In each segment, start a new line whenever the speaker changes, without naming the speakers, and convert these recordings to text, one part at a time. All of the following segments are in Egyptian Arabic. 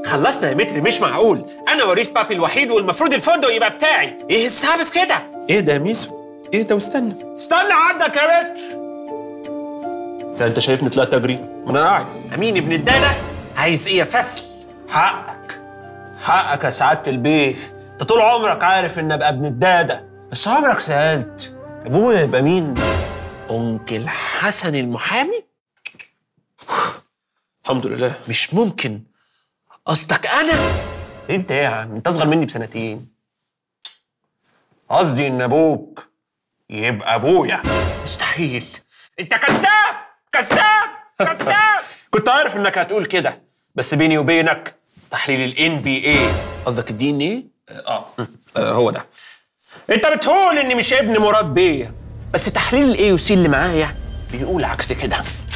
خلصنا يا متر مش معقول انا وريث بابي الوحيد والمفروض الفندق يبقى بتاعي ايه الصعب في كده
ايه ده يا ميسو ايه ده واستنى
استنى عندك يا متر
ده انت شايفني طلعت اجري وانا قاعد
امين ابن الداده عايز ايه يا فصل
حقك حقك يا سعاده البيه انت طول عمرك عارف ان ابقى ابن الداده بس عمرك سالت ابويا يبقى مين
انكل حسن المحامي
الحمد لله
مش ممكن قصدك انا
انت ايه يا عم انت اصغر مني بسنتين قصدي ان ابوك يبقى ابويا
مستحيل انت كذاب كذاب كذاب
كنت عارف انك هتقول كده بس بيني وبينك تحليل الان بي اي قصدك الدي ان ايه اه آه، هو ده انت بتقول اني مش ابن مراد بيه بس تحليل الاي سي اللي معايا بيقول عكس كده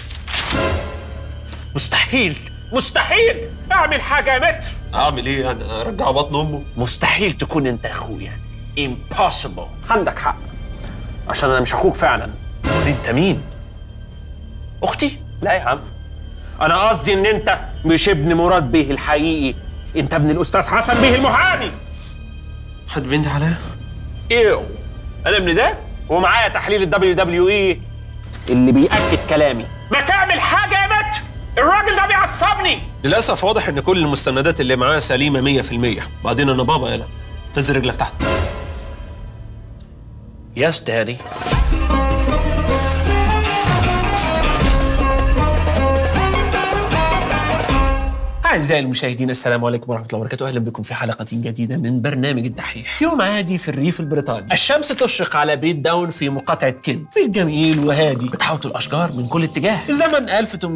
مستحيل مستحيل اعمل حاجه يا متر
اعمل ايه يعني ارجع بطن امه
مستحيل تكون انت اخويا impossible
عندك حق عشان انا مش اخوك فعلا
انت مين اختي
لا يا عم انا قصدي ان انت مش ابن مراد بيه الحقيقي انت ابن الاستاذ حسن بيه المحامي
حد بينده عليا
ايوه انا ابن ده ومعايا تحليل الدبليو دبليو اي اللي بيأكد كلامي
ما تعمل حاجه يا متر الراجل ده بيعصبني
للاسف واضح ان كل المستندات اللي معاه سليمه 100% بعدين انا بابا يلا نزل رجلك تحت
يس دادي أعزائي المشاهدين السلام عليكم ورحمة الله وبركاته أهلا بكم في حلقة جديدة من برنامج الدحيح يوم عادي في الريف البريطاني الشمس تشرق على بيت داون في مقاطعة كنت في جميل وهادي بتحوط الأشجار من كل اتجاه زمن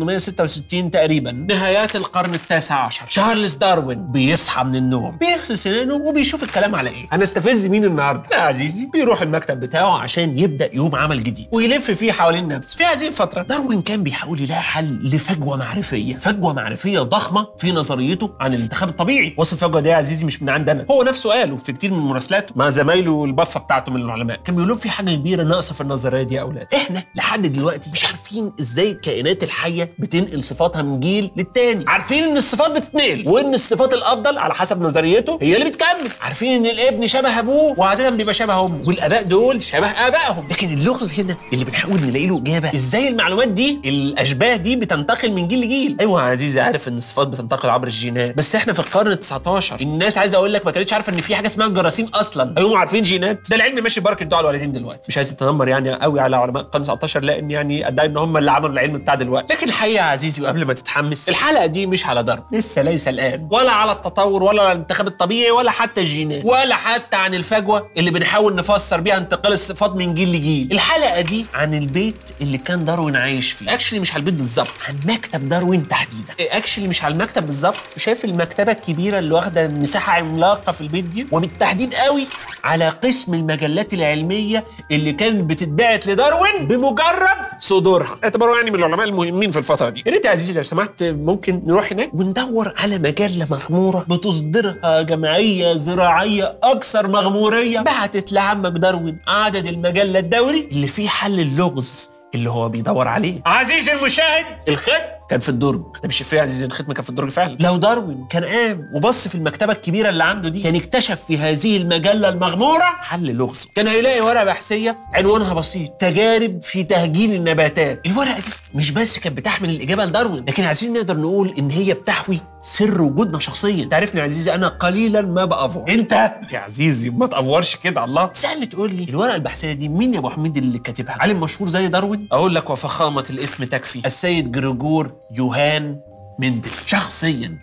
1866 تقريبا نهايات القرن التاسع عشر شارلز داروين بيصحى من النوم بيغسل سنانه وبيشوف الكلام على إيه هنستفز مين النهاردة لا يا عزيزي بيروح المكتب بتاعه عشان يبدأ يوم عمل جديد ويلف فيه حوالين نفسه في هذه الفترة داروين كان بيحاول يلاقي حل لفجوة معرفية فجوة معرفية ضخمة في نظريته عن الانتخاب الطبيعي وصف الفجوة دي يا عزيزي مش من عندنا هو نفسه قاله في كتير من مراسلاته مع زمايله والبفة بتاعته من العلماء كان بيقول لهم في حاجة كبيرة ناقصة في النظرية دي يا أولاد احنا لحد دلوقتي مش عارفين ازاي الكائنات الحية بتنقل صفاتها من جيل للتاني عارفين ان الصفات بتتنقل وان الصفات الافضل على حسب نظريته هي اللي بتكمل عارفين ان الابن شبه ابوه وعادة بيبقى شبه امه والاباء دول شبه ابائهم لكن اللغز هنا اللي بنحاول نلاقي له اجابه ازاي المعلومات دي الاشباه دي بتنتقل من جيل لجيل ايوه يا عزيزي عارف ان الصفات بتنتقل عبر الجينات بس احنا في القرن ال 19 الناس عايز اقول لك ما كانتش عارفه ان في حاجه اسمها الجراثيم اصلا ايوه عارفين جينات ده العلم ماشي بركه دعاء الوالدين دلوقتي مش عايز اتنمر يعني قوي على علماء القرن 19 لان يعني ادعي ان هم اللي عملوا العلم بتاع دلوقتي لكن الحقيقه يا عزيزي وقبل ما تتحمس الحلقه دي مش على ضرب لسه ليس الان ولا على التطور ولا على الانتخاب الطبيعي ولا حتى الجينات ولا حتى عن الفجوه اللي بنحاول نفسر بيها انتقال الصفات من جيل لجيل الحلقه دي عن البيت اللي كان داروين عايش فيه اكشلي مش على البيت بالظبط عن مكتب داروين تحديدا اكشلي مش على المكتب بالظبط شايف المكتبه الكبيره اللي واخده مساحه عملاقه في البيت دي وبالتحديد قوي على قسم المجلات العلميه اللي كانت بتتبعت لداروين بمجرد صدورها اعتبروا يعني من العلماء المهمين في الفتره دي يا ريت يا عزيزي لو سمحت ممكن نروح هناك وندور على مجله مغموره بتصدرها جمعيه زراعيه اكثر مغموريه بعتت لعمك داروين عدد المجله الدوري اللي فيه حل اللغز اللي هو بيدور عليه عزيزي المشاهد الخط كان في الدرج ده مش فيه عزيزي الختم كان في الدرج فعلا لو داروين كان قام وبص في المكتبه الكبيره اللي عنده دي كان اكتشف في هذه المجله المغموره حل لغز كان هيلاقي ورقه بحثيه عنوانها بسيط تجارب في تهجين النباتات الورقه دي مش بس كانت بتحمل الاجابه لداروين لكن عايزين نقدر نقول ان هي بتحوي سر وجودنا شخصيا تعرفني يا عزيزي انا قليلا ما بافور انت يا عزيزي ما تافورش كده الله تسالني تقول لي الورقه البحثيه دي مين يا ابو حميد اللي كاتبها عالم مشهور زي داروين اقول لك وفخامه الاسم تكفي السيد جريجور يوهان مندل شخصيا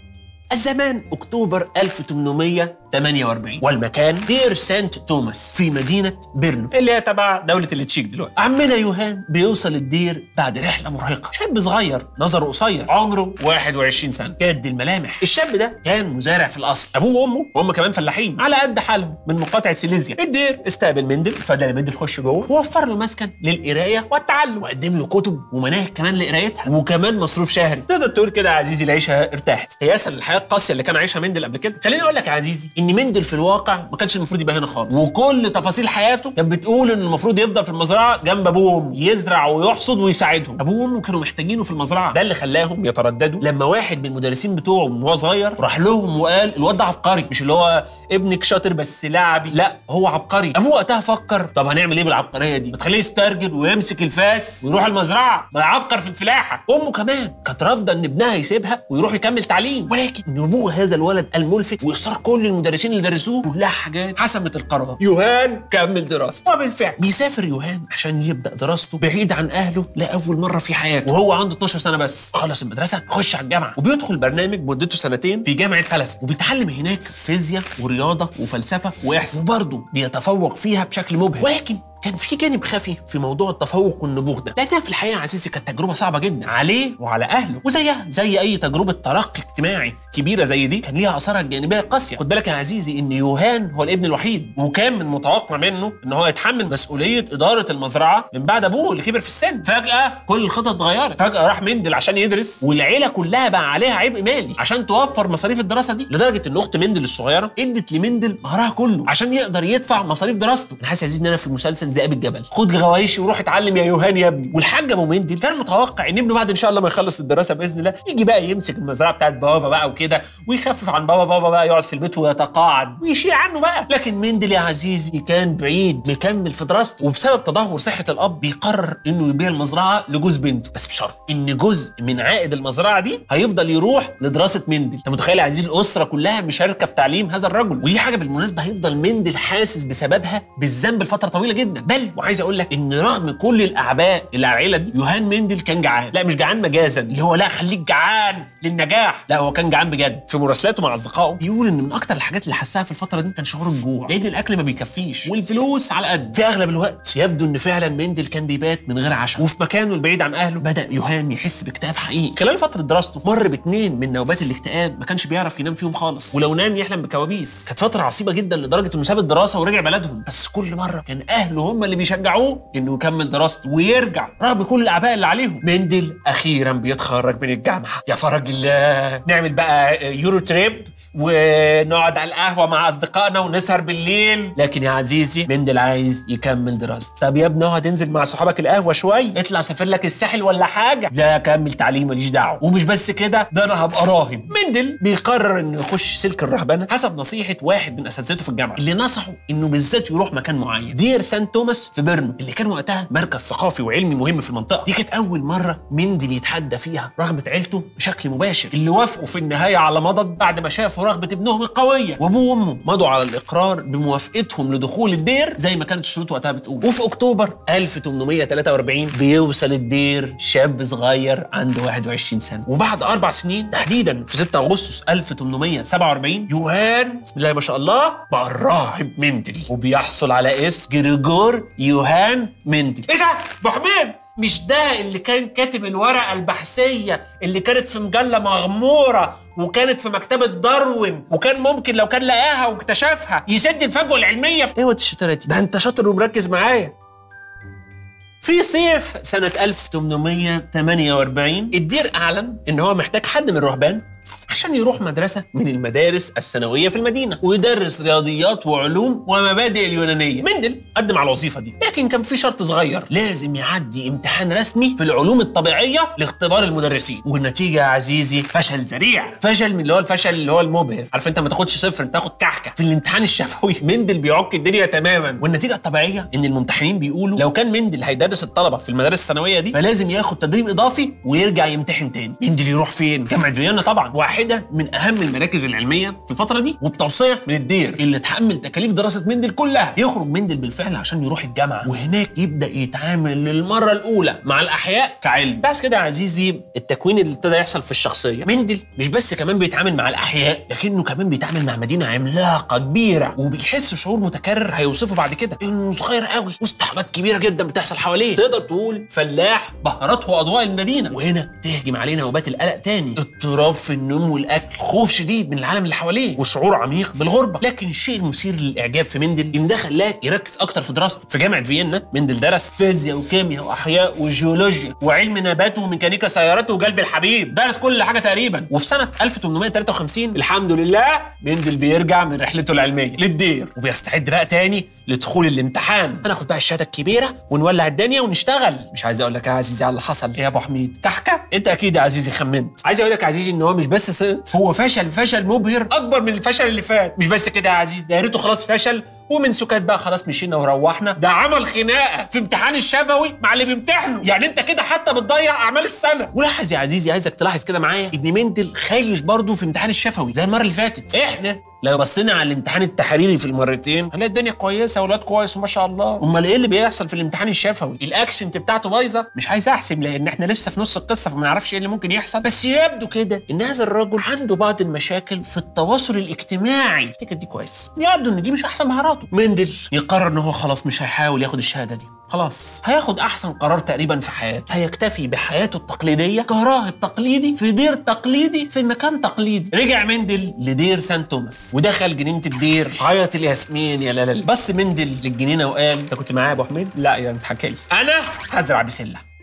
الزمان اكتوبر 1848 والمكان دير سانت توماس في مدينه بيرنو اللي هي تبع دوله التشيك دلوقتي عمنا يوهان بيوصل الدير بعد رحله مرهقه شاب صغير نظره قصير عمره 21 سنه جد الملامح الشاب ده كان مزارع في الاصل ابوه وامه وهم كمان فلاحين على قد حالهم من مقاطعه سيليزيا الدير استقبل مندل فضل مندل يخش جوه ووفر له مسكن للقرايه والتعلم وقدم له كتب ومناهج كمان لقرايتها وكمان مصروف شهري تقدر تقول كده يا عزيزي العيشه ارتاحت هي اسهل الحياه القاسيه اللي كان عايشها مندل قبل كده خليني اقول لك يا عزيزي ان مندل في الواقع ما كانش المفروض يبقى هنا خالص وكل تفاصيل حياته كانت بتقول ان المفروض يفضل في المزرعه جنب ابوه وامه يزرع ويحصد ويساعدهم ابوه وامه كانوا محتاجينه في المزرعه ده اللي خلاهم يترددوا لما واحد من المدرسين بتوعه من وهو صغير راح لهم وقال الواد ده عبقري مش اللي هو ابنك شاطر بس لعبي لا هو عبقري ابوه وقتها فكر طب هنعمل ايه بالعبقريه دي ما تخليه يسترجل ويمسك الفاس ويروح المزرعه ما يعبقر في الفلاحه امه كمان كانت رافضه ان ابنها يسيبها ويروح يكمل تعليم ولكن نمو هذا الولد الملفت واصرار كل المدرسين اللي درسوه كلها حاجات حسمت القرار يوهان كمل دراسته وبالفعل بيسافر يوهان عشان يبدا دراسته بعيد عن اهله لاول مره في حياته وهو عنده 12 سنه بس خلص المدرسه خش على الجامعه وبيدخل برنامج مدته سنتين في جامعه تلس وبيتعلم هناك فيزياء ورياضه وفلسفه واحصاء وبرضه بيتفوق فيها بشكل مبهر ولكن كان في جانب خفي في موضوع التفوق والنبوغ ده لانها في الحقيقه يا عزيزي كانت تجربه صعبه جدا عليه وعلى اهله وزيها زي اي تجربه ترقي اجتماعي كبيره زي دي كان ليها اثارها الجانبيه قاسيه خد بالك يا عزيزي ان يوهان هو الابن الوحيد وكان من متوقع منه ان هو يتحمل مسؤوليه اداره المزرعه من بعد ابوه اللي كبر في السن فجاه كل الخطط اتغيرت فجاه راح مندل عشان يدرس والعيله كلها بقى عليها عبء مالي عشان توفر مصاريف الدراسه دي لدرجه ان اخت مندل الصغيره ادت لمندل مهرها كله عشان يقدر يدفع مصاريف دراسته انا حاسس يا عزيزي ان انا في مسلسل ذئاب الجبل خد غوايشي وروح اتعلم يا يوهان يا ابني والحاج ابو مندل كان متوقع ان ابنه بعد ان شاء الله ما يخلص الدراسه باذن الله يجي بقى يمسك المزرعه بتاعت بابا بقى وكده ويخفف عن بابا بابا بقى يقعد في البيت ويتقاعد ويشيل عنه بقى لكن مندل يا عزيزي كان بعيد مكمل في دراسته وبسبب تدهور صحه الاب بيقرر انه يبيع المزرعه لجوز بنته بس بشرط ان جزء من عائد المزرعه دي هيفضل يروح لدراسه مندل انت متخيل يا عزيزي الاسره كلها مشاركه في تعليم هذا الرجل ودي حاجه بالمناسبه هيفضل مندل حاسس بسببها بالذنب لفتره طويله جدا بل وعايز اقول لك ان رغم كل الاعباء اللي على العيله دي يوهان مندل كان جعان لا مش جعان مجازا اللي هو لا خليك جعان للنجاح لا هو كان جعان بجد في مراسلاته مع اصدقائه بيقول ان من اكتر الحاجات اللي حسها في الفتره دي كان شعور الجوع لان الاكل ما بيكفيش والفلوس على قد في اغلب الوقت يبدو ان فعلا مندل كان بيبات من غير عشاء وفي مكانه البعيد عن اهله بدا يوهان يحس باكتئاب حقيقي خلال فتره دراسته مر باثنين من نوبات الاكتئاب ما كانش بيعرف ينام فيهم خالص ولو نام يحلم بكوابيس كانت فتره عصيبه جدا لدرجه انه ساب الدراسه ورجع بلدهم بس كل مره كان اهله هم اللي بيشجعوه انه يكمل دراسته ويرجع رغم كل الاعباء اللي عليهم مندل اخيرا بيتخرج من الجامعه يا فرج الله نعمل بقى يورو تريب ونقعد على القهوه مع اصدقائنا ونسهر بالليل لكن يا عزيزي مندل عايز يكمل دراسته طب يا ابني اقعد انزل مع صحابك القهوه شويه اطلع سافر لك الساحل ولا حاجه لا كمل تعليم ماليش دعوه ومش بس كده ده انا هبقى راهب مندل بيقرر انه يخش سلك الرهبنه حسب نصيحه واحد من اساتذته في الجامعه اللي نصحه انه بالذات يروح مكان معين دير سان توماس في بيرنو اللي كان وقتها مركز ثقافي وعلمي مهم في المنطقه دي كانت اول مره مندل يتحدى فيها رغبه عيلته بشكل مباشر اللي وافقوا في النهايه على مضض بعد ما شافوا رغبه ابنهم القويه وابوه وامه مضوا على الاقرار بموافقتهم لدخول الدير زي ما كانت الشروط وقتها بتقول وفي اكتوبر 1843 بيوصل الدير شاب صغير عنده 21 سنه وبعد اربع سنين تحديدا في 6 اغسطس 1847 يوهان بسم الله ما شاء الله بقى الراهب مندل وبيحصل على اسم جريجور يوهان مندل ايه ده ابو حميد مش ده اللي كان كاتب الورقة البحثية اللي كانت في مجلة مغمورة وكانت في مكتبة داروين وكان ممكن لو كان لقاها واكتشفها يسد الفجوة العلمية ايه واد الشطارة دي؟ ده انت شاطر ومركز معايا في صيف سنة 1848 الدير أعلن إن هو محتاج حد من الرهبان عشان يروح مدرسة من المدارس الثانوية في المدينة ويدرس رياضيات وعلوم ومبادئ اليونانية مندل قدم على الوظيفة دي لكن كان في شرط صغير لازم يعدي امتحان رسمي في العلوم الطبيعية لاختبار المدرسين والنتيجة يا عزيزي فشل ذريع فشل من اللي هو الفشل اللي هو المبهر عارف انت ما تاخدش صفر انت تاخد كحكة في الامتحان الشفوي مندل بيعك الدنيا تماما والنتيجة الطبيعية ان الممتحنين بيقولوا لو كان مندل هيدرس الطلبة في المدارس الثانوية دي فلازم ياخد تدريب اضافي ويرجع يمتحن تاني مندل يروح فين جامعة فيينا طبعا واحدة من اهم المراكز العلميه في الفتره دي وبتوصيه من الدير اللي تحمل تكاليف دراسه مندل كلها يخرج مندل بالفعل عشان يروح الجامعه وهناك يبدا يتعامل للمره الاولى مع الاحياء كعلم بس كده يا عزيزي التكوين اللي ابتدى يحصل في الشخصيه مندل مش بس كمان بيتعامل مع الاحياء لكنه كمان بيتعامل مع مدينه عملاقه كبيره وبيحس شعور متكرر هيوصفه بعد كده انه صغير قوي وسط حاجات كبيره جدا بتحصل حواليه تقدر تقول فلاح بهرته واضواء المدينه وهنا تهجم علينا نوبات القلق تاني اضطراب في النوم الاكل خوف شديد من العالم اللي حواليه وشعور عميق بالغربه لكن الشيء المثير للاعجاب في مندل ان ده خلاه يركز اكتر في دراسته في جامعه فيينا مندل درس فيزياء وكيمياء واحياء وجيولوجيا وعلم نبات وميكانيكا سيارات وقلب الحبيب درس كل حاجه تقريبا وفي سنه 1853 الحمد لله مندل بيرجع من رحلته العلميه للدير وبيستعد بقى تاني لدخول الامتحان هناخد بقى الشهاده الكبيره ونولع الدنيا ونشتغل مش عايز اقول لك يا عزيزي على اللي حصل يا ابو حميد كحكه انت اكيد يا عزيزي خمنت عايز اقول لك يا عزيزي ان هو مش بس سقط هو فشل فشل مبهر اكبر من الفشل اللي فات مش بس كده يا عزيزي ده يا ريته خلاص فشل ومن سكات بقى خلاص مشينا وروحنا ده عمل خناقه في امتحان الشفوي مع اللي بيمتحنه يعني انت كده حتى بتضيع اعمال السنه ولاحظ يا عزيزي عايزك تلاحظ كده معايا ان مندل خيش برضه في امتحان الشفوي زي المره اللي فاتت احنا لو بصينا على الامتحان التحريري في المرتين هنلاقي الدنيا كويسه والواد كويس وما شاء الله امال ايه اللي بيحصل في الامتحان الشفوي الاكسنت بتاعته بايظه مش عايز احسب لان احنا لسه في نص القصه فما نعرفش ايه اللي ممكن يحصل بس يبدو كده ان هذا الرجل عنده بعض المشاكل في التواصل الاجتماعي افتكر دي كويس يبدو ان دي مش احسن مهاراته مندل يقرر ان هو خلاص مش هيحاول ياخد الشهاده دي خلاص هياخد احسن قرار تقريبا في حياته هيكتفي بحياته التقليديه كراهب تقليدي في دير تقليدي في مكان تقليدي رجع مندل لدير سان توماس ودخل جنينه الدير عيط الياسمين يا لا لا بص مندل للجنينه وقال انت كنت معايا يا ابو حميد لا يا انت حكي انا هزرع بسله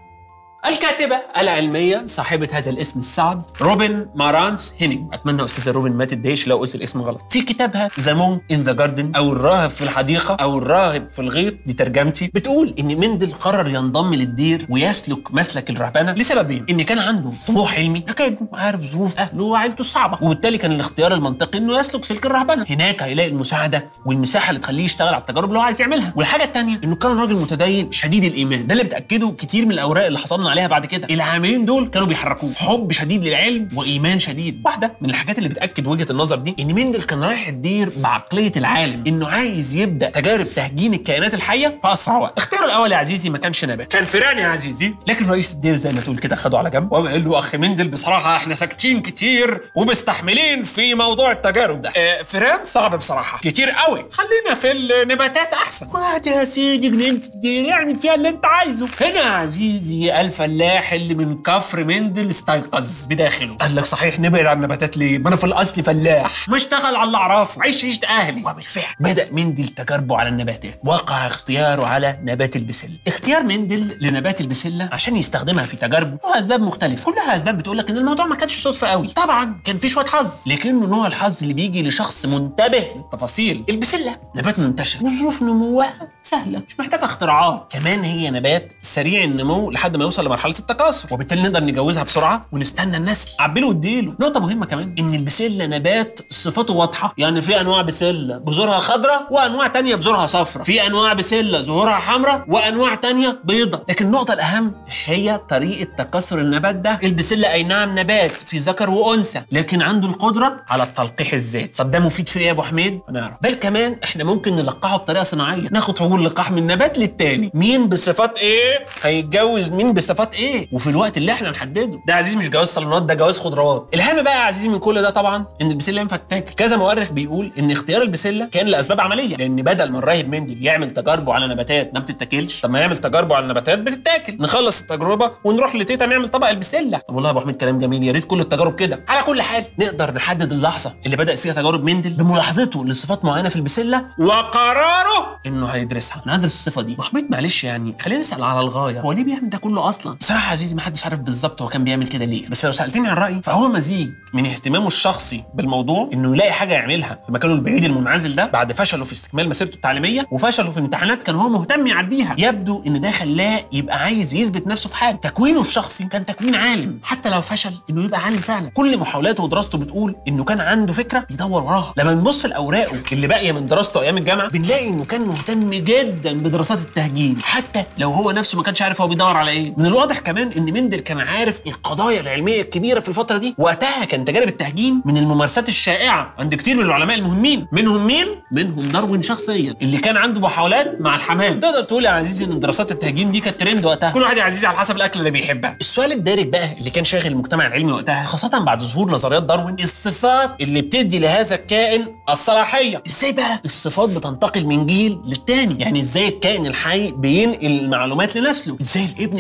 الكاتبة العلمية صاحبة هذا الاسم الصعب روبن مارانس هينينج أتمنى أستاذة روبن ما تتضايقش لو قلت الاسم غلط في كتابها ذا مونك إن ذا جاردن أو الراهب في الحديقة أو الراهب في الغيط دي ترجمتي بتقول إن مندل قرر ينضم للدير ويسلك مسلك الرهبنة لسببين إن كان عنده طموح علمي أكيد عارف ظروف أهله وعيلته الصعبة وبالتالي كان الاختيار المنطقي إنه يسلك سلك الرهبنة هناك هيلاقي المساعدة والمساحة اللي تخليه يشتغل على التجارب اللي هو عايز يعملها والحاجة الثانية إنه كان راجل متدين شديد الإيمان ده اللي بتأكده كتير من الأوراق اللي حصلنا عليها بعد كده العاملين دول كانوا بيحركوه حب شديد للعلم وايمان شديد واحده من الحاجات اللي بتاكد وجهه النظر دي ان مندل كان رايح الدير بعقليه العالم انه عايز يبدا تجارب تهجين الكائنات الحيه في اسرع وقت اختياره الاول يا عزيزي ما كانش نبات كان فيران يا عزيزي لكن رئيس الدير زي ما تقول كده خده على جنب وقال له اخ مندل بصراحه احنا ساكتين كتير ومستحملين في موضوع التجارب ده اه فيران صعب بصراحه كتير قوي خلينا في النباتات احسن وعادي يا سيدي جنينه الدير اعمل فيها اللي انت عايزه هنا يا عزيزي الفلاح اللي من كفر مندل استيقظ بداخله قال لك صحيح نبعد عن النباتات ليه ما انا في الاصل فلاح ما اشتغل على اللي اعرفه عيش عيشة اهلي وبالفعل بدا مندل تجاربه على النباتات وقع اختياره على نبات البسله اختيار مندل لنبات البسله عشان يستخدمها في تجاربه له اسباب مختلفه كلها اسباب بتقول لك ان الموضوع ما كانش صدفه قوي طبعا كان في شويه حظ لكنه نوع الحظ اللي بيجي لشخص منتبه للتفاصيل البسله نبات منتشر وظروف نموها سهله مش محتاجه اختراعات كمان هي نبات سريع النمو لحد ما يوصل لمرحله التكاثر وبالتالي نقدر نجوزها بسرعه ونستنى النسل عبله واديله نقطه مهمه كمان ان البسله نبات صفاته واضحه يعني في انواع بسله بذورها خضراء وانواع تانية بذورها صفراء في انواع بسله ظهورها حمراء وانواع تانية بيضة لكن النقطه الاهم هي طريقه تكاثر النبات ده البسله اي نعم نبات في ذكر وانثى لكن عنده القدره على التلقيح الذاتي طب ده مفيد في ايه يا ابو حميد هنعرف بل كمان احنا ممكن نلقحه بطريقه صناعيه ناخد حبوب لقاح من نبات للتاني مين بصفات ايه هيتجوز مين بصفات ايه وفي الوقت اللي احنا نحدده ده يا عزيزي مش جواز صالونات ده جواز خضروات الهم بقى يا عزيزي من كل ده طبعا ان البسله ينفع تتاكل كذا مؤرخ بيقول ان اختيار البسله كان لاسباب عمليه لان بدل ما الراهب مندل يعمل تجاربه على نباتات ما بتتاكلش طب ما يعمل تجاربه على نباتات بتتاكل نخلص التجربه ونروح لتيتا نعمل طبق البسله طب والله يا ابو حميد كلام جميل يا ريت كل التجارب كده على كل حال نقدر نحدد اللحظه اللي بدات فيها تجارب مندل بملاحظته لصفات معينه في البسله وقراره انه هيدرسها ندرس الصفه دي ابو حميد معلش يعني خلينا نسال على الغايه هو ليه بيعمل ده كله اصلا بصراحه يا عزيزي ما حدش عارف بالظبط هو كان بيعمل كده ليه بس لو سالتني عن رايي فهو مزيج من اهتمامه الشخصي بالموضوع انه يلاقي حاجه يعملها في مكانه البعيد المنعزل ده بعد فشله في استكمال مسيرته التعليميه وفشله في امتحانات كان هو مهتم يعديها يبدو ان ده خلاه يبقى عايز يثبت نفسه في حاجه تكوينه الشخصي كان تكوين عالم حتى لو فشل انه يبقى عالم فعلا كل محاولاته ودراسته بتقول انه كان عنده فكره بيدور وراها لما نبص لاوراقه اللي باقيه من دراسته ايام الجامعه بنلاقي انه كان مهتم جدا بدراسات التهجين حتى لو هو نفسه ما كانش عارف هو بيدور على ايه من الواضح كمان ان مندل كان عارف القضايا العلميه الكبيره في الفتره دي وقتها كان تجارب التهجين من الممارسات الشائعه عند كتير من العلماء المهمين منهم مين منهم داروين شخصيا اللي كان عنده محاولات مع الحمام تقدر تقول يا عزيزي ان دراسات التهجين دي كانت ترند وقتها كل واحد يا عزيزي على حسب الاكل اللي بيحبها السؤال الدارج بقى اللي كان شاغل المجتمع العلمي وقتها خاصه بعد ظهور نظريات داروين الصفات اللي بتدي لهذا الكائن الصلاحيه ازاي بقى الصفات بتنتقل من جيل للتاني يعني ازاي الكائن الحي بينقل المعلومات لنسله ازاي الابن بيبقى شبه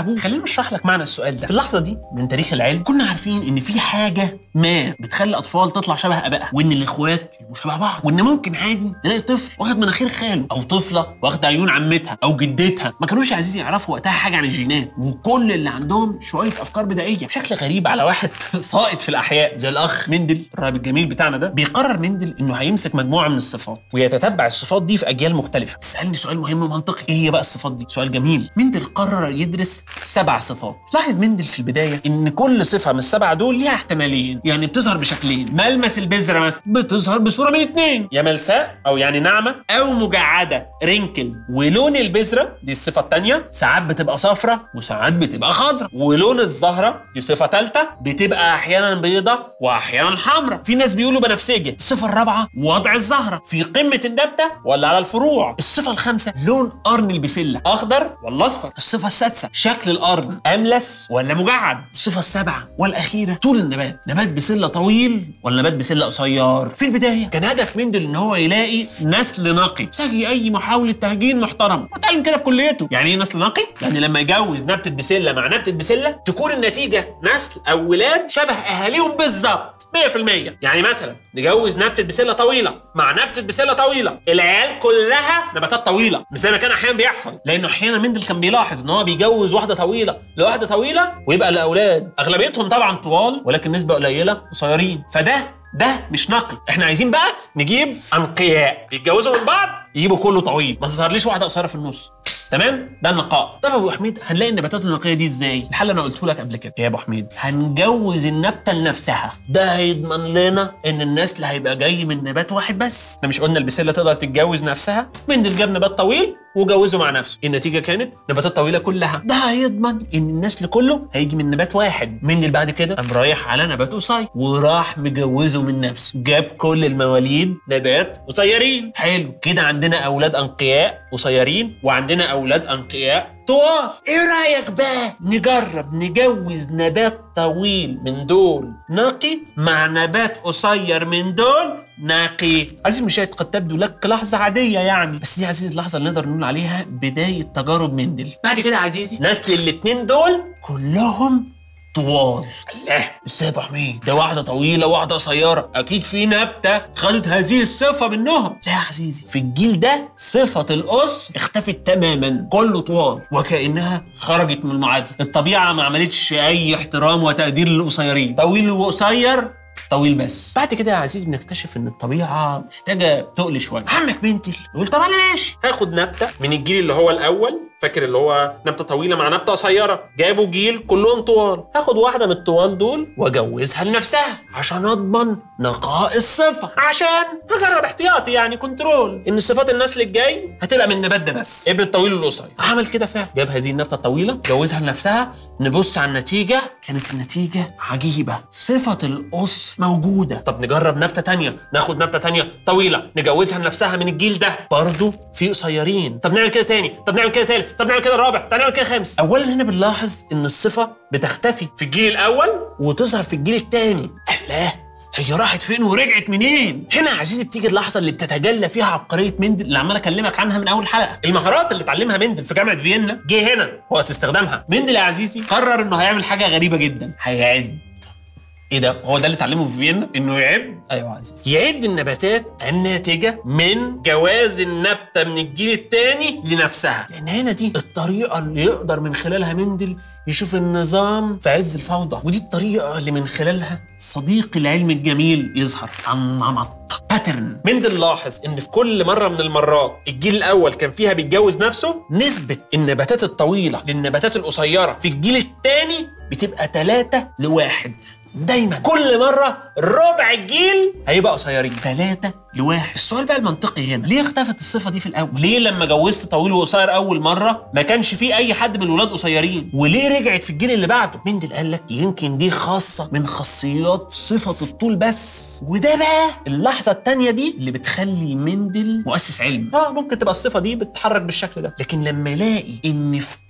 ابوه خلينا نشرح لك معنى السؤال ده في اللحظه دي من تاريخ العلم كنا عارفين ان في حاجه ما بتخلي الاطفال تطلع شبه ابائها وان الاخوات يبقوا شبه بعض وان ممكن عادي تلاقي طفل واخد مناخير خاله او طفله واخده عيون عمتها او جدتها ما كانوش يا عزيزي يعرفوا وقتها حاجه عن الجينات وكل اللي عندهم شويه افكار بدائيه بشكل غريب على واحد ساقط في الاحياء زي الاخ مندل الراهب الجميل بتاعنا ده بيقرر مندل انه هيمسك مجموعه من الصفات ويتتبع الصفات دي في اجيال مختلفه تسالني سؤال مهم ومنطقي ايه هي بقى الصفات دي سؤال جميل مندل قرر يدرس سبع صفات لاحظ مندل في البدايه ان كل صفه من السبعه دول ليها احتمالين يعني بتظهر بشكلين ملمس البذره مثلا بتظهر بصوره من اتنين يا ملساء او يعني ناعمه او مجعده رينكل ولون البذره دي الصفه الثانيه ساعات بتبقى صفرة وساعات بتبقى خضراء ولون الزهره دي صفه ثالثه بتبقى احيانا بيضة واحيانا حمراء في ناس بيقولوا بنفسجي الصفه الرابعه وضع الزهره في قمه النبته ولا على الفروع الصفه الخامسه لون قرن البسله اخضر ولا اصفر الصفه السادسه شكل القرن املس ولا مجعد الصفه السابعه والاخيره طول النبات نبات بسله طويل ولا نبات بسله قصير في البدايه كان هدف مندل ان هو يلاقي نسل نقي زي اي محاوله تهجين محترم واتعلم كده في كليته يعني ايه نسل نقي يعني لما يجوز نبته بسله مع نبته بسله تكون النتيجه نسل او ولاد شبه اهاليهم بالظبط 100% يعني مثلا نجوز نبته بسله طويله مع نبته بسله طويله العيال كلها نباتات طويله مش زي ما كان احيانا بيحصل لانه احيانا مندل كان بيلاحظ ان هو بيجوز واحده طويله لواحده طويله ويبقى الاولاد اغلبيتهم طبعا طوال ولكن نسبه قليله قصيرين فده ده مش نقي احنا عايزين بقى نجيب انقياء يتجوزوا من بعض يجيبوا كله طويل ما تظهرليش واحده قصيره في النص تمام ده النقاء طب يا ابو حميد هنلاقي النباتات النقيه دي ازاي الحل انا قلته لك قبل كده يا ابو حميد هنجوز النبته لنفسها ده هيضمن لنا ان النسل هيبقى جاي من نبات واحد بس احنا مش قلنا البسله تقدر تتجوز نفسها مندل جاب نبات طويل وجوزه مع نفسه النتيجه كانت نباتات طويله كلها ده هيضمن ان النسل كله هيجي من نبات واحد مندل بعد كده قام رايح على نبات قصير وراح مجوزه من نفسه جاب كل المواليد نبات قصيرين حلو كده عندنا اولاد انقياء قصيرين وعندنا اولاد انقياء طوال ايه رايك بقى نجرب نجوز نبات طويل من دول نقي مع نبات قصير من دول نقي عزيزي المشاهد قد تبدو لك لحظة عادية يعني بس دي عزيزي اللحظة اللي نقدر نقول عليها بداية تجارب مندل بعد كده عزيزي نسل الاتنين دول كلهم طوال الله ازاي يا ابو حميد ده واحده طويله واحده قصيره اكيد في نبته خدت هذه الصفه منهم لا يا عزيزي في الجيل ده صفه القص اختفت تماما كله طوال وكانها خرجت من المعادله الطبيعه ما عملتش اي احترام وتقدير للقصيرين طويل وقصير طويل بس بعد كده يا عزيزي بنكتشف ان الطبيعه محتاجه تقل شويه عمك بنتل يقول طب انا ماشي هاخد نبته من الجيل اللي هو الاول فاكر اللي هو نبته طويله مع نبته قصيره جابوا جيل كلهم طوال هاخد واحده من الطوال دول واجوزها لنفسها عشان اضمن نقاء الصفه عشان هجرب احتياطي يعني كنترول ان صفات النسل الجاي هتبقى من النبات ده بس ابن الطويل والقصير عمل كده فعلا جاب هذه النبته الطويله جوزها لنفسها نبص على النتيجه كانت النتيجه عجيبه صفه القص موجوده طب نجرب نبته تانية ناخد نبته تانية طويله نجوزها لنفسها من الجيل ده برضه في قصيرين طب نعمل كده تاني طب نعمل كده تالت طب نعمل كده رابع طب نعمل كده خامس اولا هنا بنلاحظ ان الصفه بتختفي في الجيل الاول وتظهر في الجيل الثاني الله هي راحت فين ورجعت منين؟ هنا يا عزيزي بتيجي اللحظه اللي بتتجلى فيها عبقريه مندل اللي عمال اكلمك عنها من اول حلقه، المهارات اللي اتعلمها مندل في جامعه فيينا جه هنا وقت استخدامها، مندل يا عزيزي قرر انه هيعمل حاجه غريبه جدا، هيعد ايه ده؟ هو ده اللي اتعلمه في فيينا؟ انه يعد؟ ايوه يا عزيزي. يعد النباتات الناتجه من جواز النبته من الجيل الثاني لنفسها، لان هنا دي الطريقه اللي يقدر من خلالها مندل يشوف النظام في عز الفوضى، ودي الطريقه اللي من خلالها صديق العلم الجميل يظهر عن نمط باترن مندل لاحظ ان في كل مره من المرات الجيل الاول كان فيها بيتجوز نفسه نسبه النباتات الطويله للنباتات القصيره في الجيل الثاني بتبقى 3 لواحد دايما كل مره ربع الجيل هيبقى قصيرين ثلاثة لواحد السؤال بقى المنطقي هنا ليه اختفت الصفة دي في الأول ليه لما جوزت طويل وقصير أول مرة ما كانش فيه أي حد من الولاد قصيرين وليه رجعت في الجيل اللي بعده مندل قال لك يمكن دي خاصة من خاصيات صفة الطول بس وده بقى اللحظة التانية دي اللي بتخلي مندل مؤسس علم اه ممكن تبقى الصفة دي بتتحرك بالشكل ده لكن لما يلاقي ان في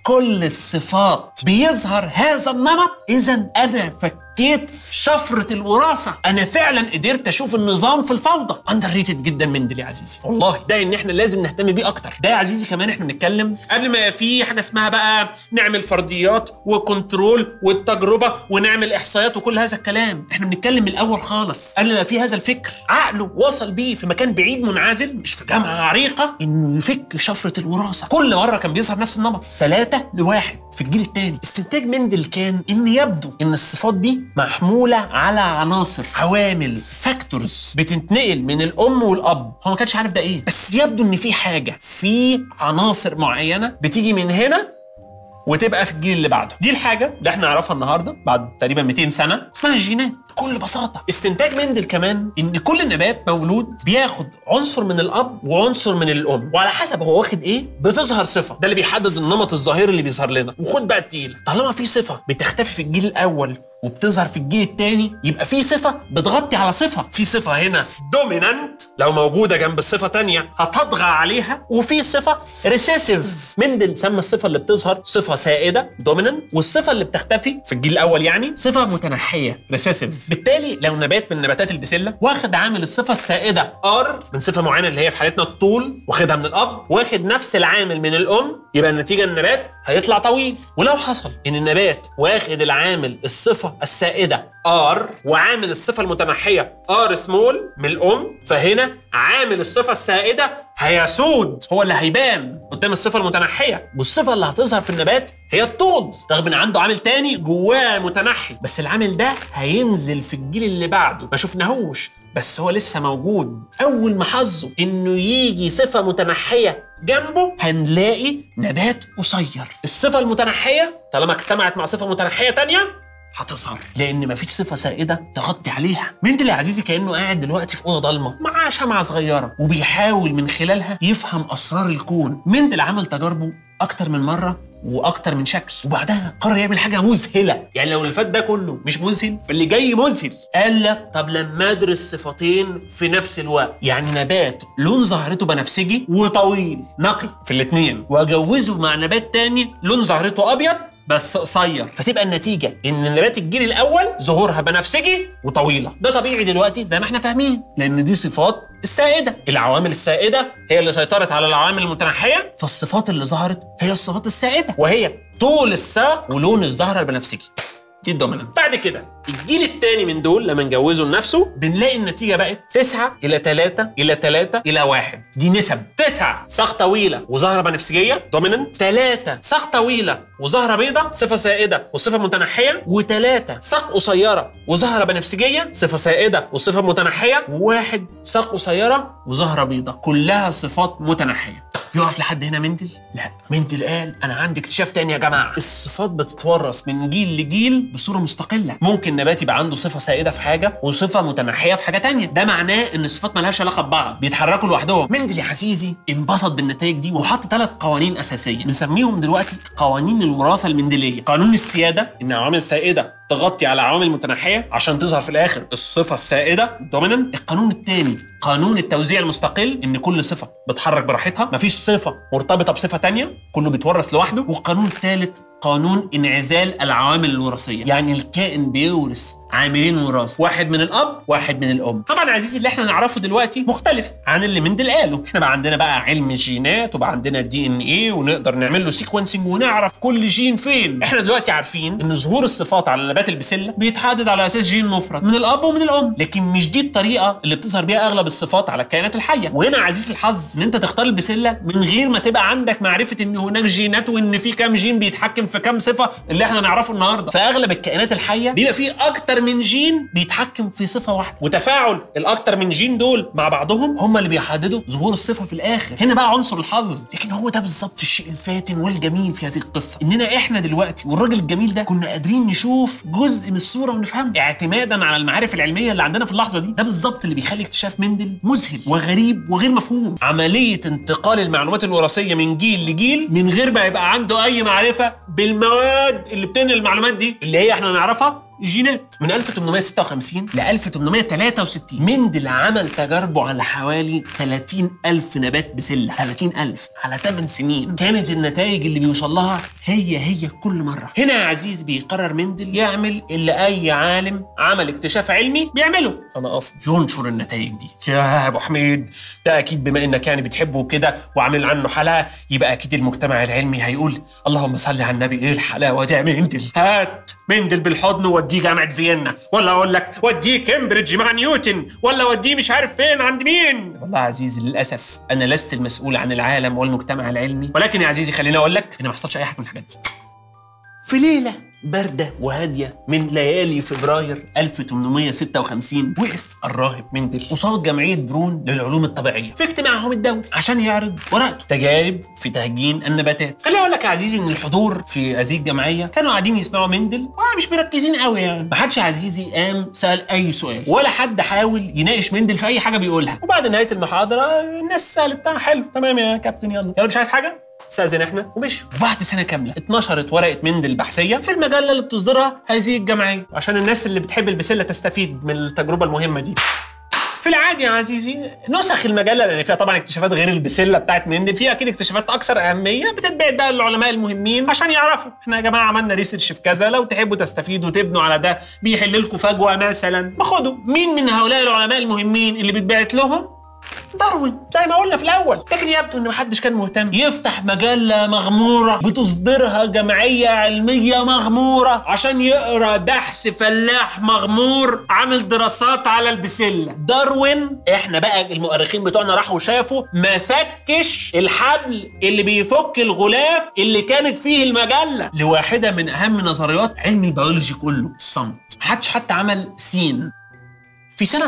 كل الصفات بيظهر هذا النمط اذا انا فكيت شفرة الوراثة أنا فعلا قدرت أشوف النظام في الفوضى أندر ريتد جدا مندل يا عزيزي والله ده إن إحنا لازم نهتم بيه أكتر ده يا عزيزي كمان إحنا بنتكلم قبل ما في حاجة اسمها بقى نعمل فرضيات وكنترول والتجربة ونعمل إحصائيات وكل هذا الكلام إحنا بنتكلم من الأول خالص قبل ما في هذا الفكر عقله وصل بيه في مكان بعيد منعزل مش في جامعة عريقة إنه يفك شفرة الوراثة كل مرة كان بيظهر نفس النمط ثلاثة لواحد في الجيل الثاني استنتاج مندل كان ان يبدو ان الصفات دي محموله على عناصر عوامل فاكتورز بتنتقل من الام والاب هو ما كانش عارف ده ايه بس يبدو ان في حاجه في عناصر معينه بتيجي من هنا وتبقى في الجيل اللي بعده دي الحاجه اللي احنا نعرفها النهارده بعد تقريبا 200 سنه اسمها الجينات بكل بساطه استنتاج مندل كمان ان كل نبات مولود بياخد عنصر من الاب وعنصر من الام وعلى حسب هو واخد ايه بتظهر صفه ده اللي بيحدد النمط الظاهري اللي بيظهر لنا وخد بقى التقيله طالما في صفه بتختفي في الجيل الاول وبتظهر في الجيل الثاني يبقى في صفه بتغطي على صفه في صفه هنا دومينانت لو موجوده جنب الصفه تانية هتطغى عليها وفي صفه ريسيسيف مندل سمى الصفه اللي بتظهر صفه سائده دومينانت والصفه اللي بتختفي في الجيل الاول يعني صفه متنحيه ريسيسيف بالتالي لو نبات من نباتات البسله واخد عامل الصفه السائده ار من صفه معينه اللي هي في حالتنا الطول واخدها من الاب واخد نفس العامل من الام يبقى النتيجه النبات هيطلع طويل ولو حصل ان النبات واخد العامل الصفه السائده ار وعامل الصفه المتنحيه ار سمول من الام فهنا عامل الصفه السائده هيسود هو اللي هيبان قدام الصفه المتنحيه والصفه اللي هتظهر في النبات هي الطول رغم ان عنده عامل تاني جواه متنحي بس العامل ده هينزل في الجيل اللي بعده ما شفناهوش بس هو لسه موجود اول ما حظه انه يجي صفه متنحيه جنبه هنلاقي نبات قصير الصفه المتنحيه طالما اجتمعت مع صفه متنحيه تانية هتظهر لان مفيش صفه سائده تغطي عليها مندل يا عزيزي كانه قاعد دلوقتي في اوضه ضلمه مع شمعه صغيره وبيحاول من خلالها يفهم اسرار الكون مندل عمل تجاربه اكتر من مره واكتر من شكل وبعدها قرر يعمل حاجه مذهله يعني لو اللي فات ده كله مش مذهل فاللي جاي مذهل قال لك طب لما ادرس صفتين في نفس الوقت يعني نبات لون زهرته بنفسجي وطويل نقي في الاثنين واجوزه مع نبات تاني لون زهرته ابيض بس قصير فتبقى النتيجه ان نبات الجيل الاول ظهورها بنفسجي وطويله ده طبيعي دلوقتي زي ما احنا فاهمين لان دي صفات السائده العوامل السائده هي اللي سيطرت على العوامل المتنحيه فالصفات اللي ظهرت هي الصفات السائده وهي طول الساق ولون الزهره البنفسجي دي الدومينانت بعد كده الجيل الثاني من دول لما نجوزه لنفسه بنلاقي النتيجه بقت 9 الى 3 الى 3 الى 1 دي نسب 9 ساق طويله وزهره بنفسجيه دومينانت 3 ساق طويله وزهره بيضاء صفه سائده وصفه متنحيه و3 ساق قصيره وزهره بنفسجيه صفه سائده وصفه متنحيه وواحد ساق قصيره وزهره بيضاء كلها صفات متنحيه يقف لحد هنا مندل؟ لا مندل قال انا عندي اكتشاف تاني يا جماعه الصفات بتتورث من جيل لجيل بصوره مستقله ممكن نبات يبقى عنده صفه سائده في حاجه وصفه متنحيه في حاجه تانية ده معناه ان الصفات مالهاش علاقه ببعض بيتحركوا لوحدهم مندل يا عزيزي انبسط بالنتائج دي وحط ثلاث قوانين اساسيه بنسميهم دلوقتي قوانين الوراثه المندليه قانون السياده ان عوامل سائده تغطي على عوامل متنحيه عشان تظهر في الاخر الصفه السائده دوميننت القانون الثاني قانون التوزيع المستقل ان كل صفه بتحرك براحتها مفيش صفه مرتبطه بصفه تانية كله بيتورث لوحده والقانون الثالث قانون انعزال العوامل الوراثيه يعني الكائن بيورث عاملين وراثه واحد من الاب واحد من الام طبعا عزيزي اللي احنا نعرفه دلوقتي مختلف عن اللي مندل قاله احنا بقى عندنا بقى علم الجينات وبقى عندنا الدي ان ايه ونقدر نعمل له سيكونسنج ونعرف كل جين فين احنا دلوقتي عارفين ان ظهور الصفات على نبات البسله بيتحدد على اساس جين مفرد من الاب ومن الام لكن مش دي الطريقه اللي بتظهر بيها اغلب الصفات على الكائنات الحيه وهنا عزيز الحظ ان انت تختار البسله من غير ما تبقى عندك معرفه ان هناك جينات وان في كام جين بيتحكم في كام صفه اللي احنا نعرفه النهارده فاغلب الكائنات الحيه بيبقى فيه اكتر من جين بيتحكم في صفه واحده وتفاعل الاكتر من جين دول مع بعضهم هم اللي بيحددوا ظهور الصفه في الاخر هنا بقى عنصر الحظ لكن هو ده بالظبط الشيء الفاتن والجميل في هذه القصه اننا احنا دلوقتي والراجل الجميل ده كنا قادرين نشوف جزء من الصوره ونفهمها اعتمادا على المعارف العلميه اللي عندنا في اللحظه دي ده بالظبط اللي بيخلي اكتشاف مندل مذهل وغريب وغير مفهوم عمليه انتقال المعلومات الوراثيه من جيل لجيل من غير ما يبقى عنده اي معرفه بالمواد اللي بتنقل المعلومات دي اللي هي احنا نعرفها الجينات من 1856 ل 1863 مندل عمل تجاربه على حوالي 30 ألف نبات بسلة 30 ألف على 8 سنين كانت النتائج اللي بيوصل لها هي هي كل مرة هنا يا عزيز بيقرر مندل يعمل اللي أي عالم عمل اكتشاف علمي بيعمله أنا قصدي ينشر النتائج دي يا أبو حميد ده أكيد بما إنك يعني بتحبه كده وعامل عنه حلقة يبقى أكيد المجتمع العلمي هيقول اللهم صل على النبي إيه الحلاوة دي يا مندل هات مندل بالحضن ووديه جامعة فيينا ولا أقول لك وديه كامبريدج مع نيوتن ولا وديه مش عارف فين عند مين والله يا عزيزي للأسف أنا لست المسؤول عن العالم والمجتمع العلمي ولكن يا عزيزي خليني أقول لك إن ما حصلش أي حاجة من الحاجات دي في ليلة باردة وهادية من ليالي فبراير 1856 وقف الراهب مندل قصاد جمعية برون للعلوم الطبيعية في اجتماعهم الدوري عشان يعرض ورقته تجارب في تهجين النباتات خليني اقول لك يا عزيزي ان الحضور في هذه الجمعية كانوا قاعدين يسمعوا مندل ومش مركزين قوي يعني ما حدش يا عزيزي قام سأل أي سؤال ولا حد حاول يناقش مندل في أي حاجة بيقولها وبعد نهاية المحاضرة الناس سألت "آه، حلو تمام يا كابتن يلا يلا مش عايز حاجة استاذن احنا ومشوا وبعد سنه كامله اتنشرت ورقه مندل البحثيه في المجله اللي بتصدرها هذه الجمعيه عشان الناس اللي بتحب البسله تستفيد من التجربه المهمه دي في العادي يا عزيزي نسخ المجله لان فيها طبعا اكتشافات غير البسله بتاعت مندل فيها اكيد اكتشافات اكثر اهميه بتتبعت بقى للعلماء المهمين عشان يعرفوا احنا يا جماعه عملنا ريسيرش في كذا لو تحبوا تستفيدوا تبنوا على ده بيحل لكم فجوه مثلا باخدوا مين من هؤلاء العلماء المهمين اللي بيتبعت لهم داروين زي ما قلنا في الاول لكن يبدو ان محدش كان مهتم يفتح مجله مغموره بتصدرها جمعيه علميه مغموره عشان يقرا بحث فلاح مغمور عامل دراسات على البسله داروين احنا بقى المؤرخين بتوعنا راحوا شافوا ما فكش الحبل اللي بيفك الغلاف اللي كانت فيه المجله لواحده من اهم نظريات علم البيولوجي كله الصمت محدش حتى عمل سين في سنة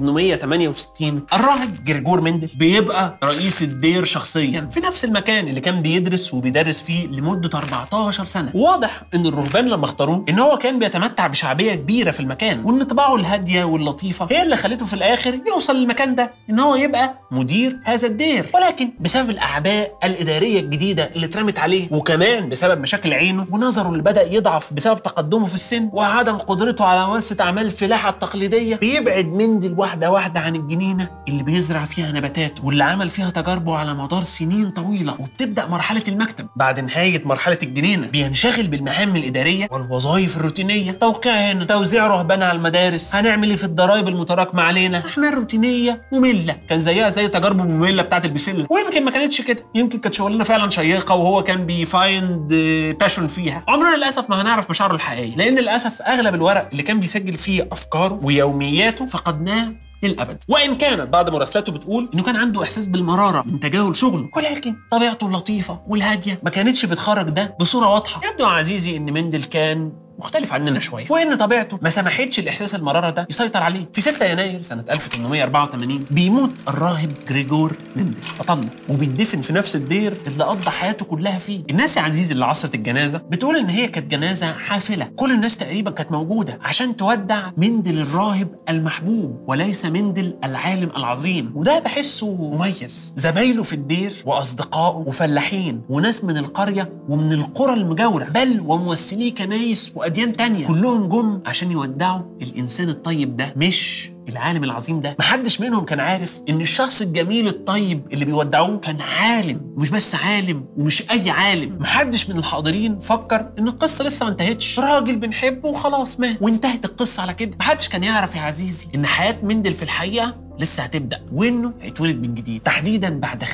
1868 الراهب جرجور مندل بيبقى رئيس الدير شخصيا في نفس المكان اللي كان بيدرس وبيدرس فيه لمدة 14 سنة واضح ان الرهبان لما اختاروه ان هو كان بيتمتع بشعبية كبيرة في المكان وان طباعه الهادية واللطيفة هي اللي خلته في الاخر يوصل للمكان ده ان هو يبقى مدير هذا الدير ولكن بسبب الاعباء الادارية الجديدة اللي اترمت عليه وكمان بسبب مشاكل عينه ونظره اللي بدأ يضعف بسبب تقدمه في السن وعدم قدرته على ممارسة اعمال الفلاحة التقليدية بيبعد مندل واحدة واحدة عن الجنينة اللي بيزرع فيها نباتات واللي عمل فيها تجاربه على مدار سنين طويلة وبتبدأ مرحلة المكتب بعد نهاية مرحلة الجنينة بينشغل بالمهام الإدارية والوظائف الروتينية توقيع هنا توزيع رهبان على المدارس هنعمل ايه في الضرايب المتراكمة علينا أعمال روتينية مملة كان زيها زي تجاربه المملة بتاعت البسلة ويمكن ما كانتش كده يمكن كانت شغلانة فعلا شيقة وهو كان بيفايند باشون فيها عمرنا للأسف ما هنعرف مشاعره الحقيقية لأن للأسف أغلب الورق اللي كان بيسجل فيه أفكاره ويومياته فقدناه للابد وان كانت بعض مراسلاته بتقول انه كان عنده احساس بالمراره من تجاهل شغله ولكن طبيعته اللطيفه والهاديه ما كانتش بتخرج ده بصوره واضحه يبدو يا عزيزي ان مندل كان مختلف عننا شويه وان طبيعته ما سمحتش الاحساس المراره ده يسيطر عليه في 6 يناير سنه 1884 بيموت الراهب جريجور مندل بطلنا وبيدفن في نفس الدير اللي قضى حياته كلها فيه الناس يا عزيزي اللي عصرت الجنازه بتقول ان هي كانت جنازه حافله كل الناس تقريبا كانت موجوده عشان تودع مندل الراهب المحبوب وليس مندل العالم العظيم وده بحسه مميز زمايله في الدير واصدقائه وفلاحين وناس من القريه ومن القرى المجاوره بل وممثلي كنايس واديان تانية كلهم جم عشان يودعوا الانسان الطيب ده مش العالم العظيم ده محدش منهم كان عارف ان الشخص الجميل الطيب اللي بيودعوه كان عالم مش بس عالم ومش اي عالم محدش من الحاضرين فكر ان القصه لسه ما انتهتش راجل بنحبه وخلاص مات وانتهت القصه على كده محدش كان يعرف يا عزيزي ان حياه مندل في الحقيقه لسه هتبدا وانه هيتولد من جديد تحديدا بعد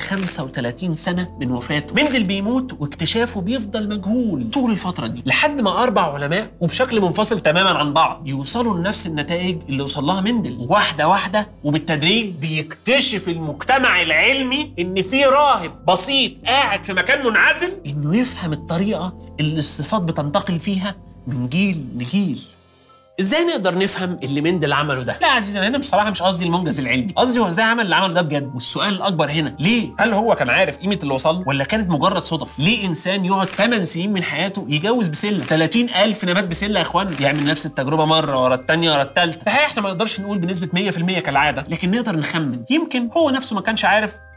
35 سنه من وفاته مندل بيموت واكتشافه بيفضل مجهول طول الفتره دي لحد ما اربع علماء وبشكل منفصل تماما عن بعض يوصلوا لنفس النتائج اللي وصل لها مندل واحده واحده وبالتدريج بيكتشف المجتمع العلمي ان في راهب بسيط قاعد في مكان منعزل انه يفهم الطريقه اللي الصفات بتنتقل فيها من جيل لجيل ازاي نقدر نفهم اللي مندل عمله ده؟ لا يا عزيزي انا هنا بصراحه مش قصدي المنجز العلمي، قصدي هو ازاي عمل اللي عمله ده بجد، والسؤال الاكبر هنا ليه؟ هل هو كان عارف قيمه اللي وصل له ولا كانت مجرد صدف؟ ليه انسان يقعد 8 سنين من حياته يجوز بسله 30 نبات بسله يا اخوان يعمل نفس التجربه مره ورا الثانيه ورا الثالثه، الحقيقه احنا ما نقدرش نقول بنسبه 100% كالعاده، لكن نقدر نخمن، يمكن هو نفسه ما كانش عارف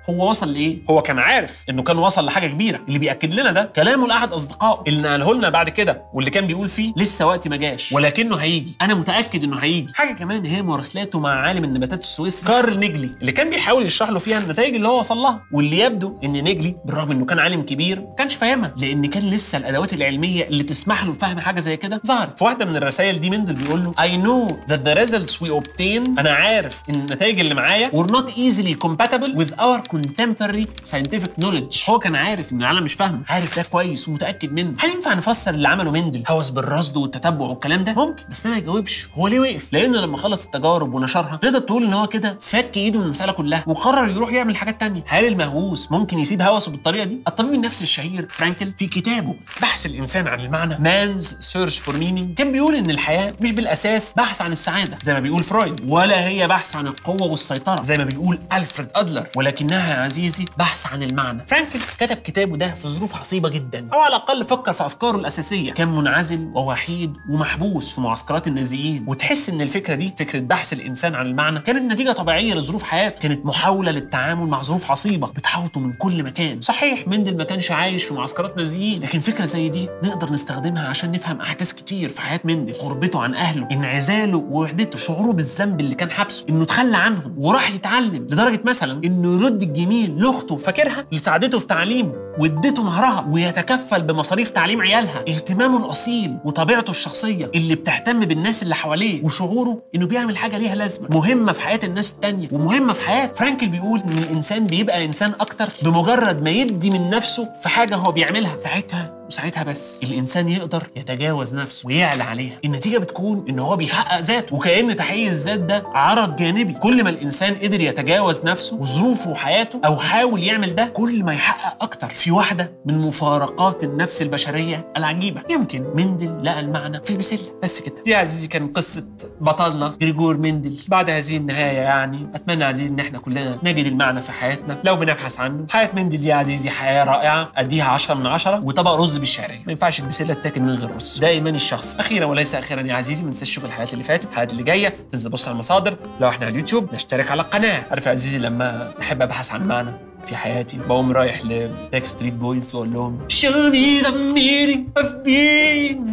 هو وصل لايه هو كان عارف انه كان وصل لحاجه كبيره اللي بياكد لنا ده كلامه لاحد اصدقائه اللي نقله لنا بعد كده واللي كان بيقول فيه لسه وقتي ما جاش ولكنه هيجي انا متاكد انه هيجي حاجه كمان هي مراسلاته مع عالم النباتات السويسري كارل نيجلي اللي كان بيحاول يشرح له فيها النتائج اللي هو وصل لها واللي يبدو ان نيجلي بالرغم انه كان عالم كبير ما كانش فاهمها لان كان لسه الادوات العلميه اللي تسمح له بفهم حاجه زي كده ظهرت في واحده من الرسائل دي مندل بيقول له I know that the results we obtain انا عارف ان النتائج اللي معايا were not easily compatible with our contemporary scientific knowledge هو كان عارف ان العالم مش فاهمه عارف ده كويس ومتاكد منه هل ينفع نفسر اللي عمله مندل هوس بالرصد والتتبع والكلام ده ممكن بس ده ما يجاوبش هو ليه وقف لانه لما خلص التجارب ونشرها تقدر تقول ان هو كده فك ايده من المساله كلها وقرر يروح يعمل حاجات تانية هل المهووس ممكن يسيب هوسه بالطريقه دي الطبيب النفسي الشهير فرانكل في كتابه بحث الانسان عن المعنى مانز سيرش فور مينينج كان بيقول ان الحياه مش بالاساس بحث عن السعاده زي ما بيقول فرويد ولا هي بحث عن القوه والسيطره زي ما بيقول الفريد ادلر ولكنها يا عزيزي بحث عن المعنى فرانكل كتب كتابه ده في ظروف عصيبه جدا او على الاقل فكر في افكاره الاساسيه كان منعزل ووحيد ومحبوس في معسكرات النازيين وتحس ان الفكره دي فكره بحث الانسان عن المعنى كانت نتيجه طبيعيه لظروف حياته كانت محاوله للتعامل مع ظروف عصيبه بتحاوطه من كل مكان صحيح مندل ما كانش عايش في معسكرات نازيين لكن فكره زي دي نقدر نستخدمها عشان نفهم احداث كتير في حياه مندل غربته عن اهله انعزاله ووحدته شعوره بالذنب اللي كان حابسه انه اتخلى عنهم وراح يتعلم لدرجه مثلا انه يرد الجميل لاخته فاكرها اللي ساعدته في تعليمه وادته مهرها ويتكفل بمصاريف تعليم عيالها اهتمامه الاصيل وطبيعته الشخصيه اللي بتهتم بالناس اللي حواليه وشعوره انه بيعمل حاجه ليها لازمه مهمه في حياه الناس التانيه ومهمه في حياه فرانكل بيقول ان الانسان بيبقى انسان اكتر بمجرد ما يدي من نفسه في حاجه هو بيعملها ساعتها وساعتها بس الانسان يقدر يتجاوز نفسه ويعلى عليها النتيجه بتكون ان هو بيحقق ذاته وكان تحقيق الذات ده عرض جانبي كل ما الانسان قدر يتجاوز نفسه وظروفه وحياته او حاول يعمل ده كل ما يحقق اكتر في واحده من مفارقات النفس البشريه العجيبه يمكن مندل لقى المعنى في البسله بس كده دي يا عزيزي كانت قصه بطلنا جريجور مندل بعد هذه النهايه يعني اتمنى عزيزي ان احنا كلنا نجد المعنى في حياتنا لو بنبحث عنه حياه مندل دي يا عزيزي حياه رائعه اديها 10 من 10 وطبق رز بالشعريه ما ينفعش البسله تاكل من غير رز ده ايماني الشخصي اخيرا وليس اخيرا يا عزيزي ما تنساش تشوف الحلقات اللي فاتت الحلقات اللي جايه تنزل بص على المصادر لو احنا على اليوتيوب نشترك على القناه عارف يا عزيزي لما احب ابحث عن معنى في حياتي بقوم رايح لباك ستريت بويز واقول لهم Show me the meaning of being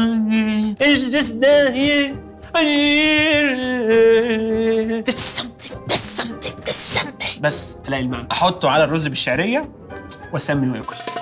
Is this the here There's something there's something there's something بس الاقي المعنى احطه على الرز بالشعريه واسمي واكل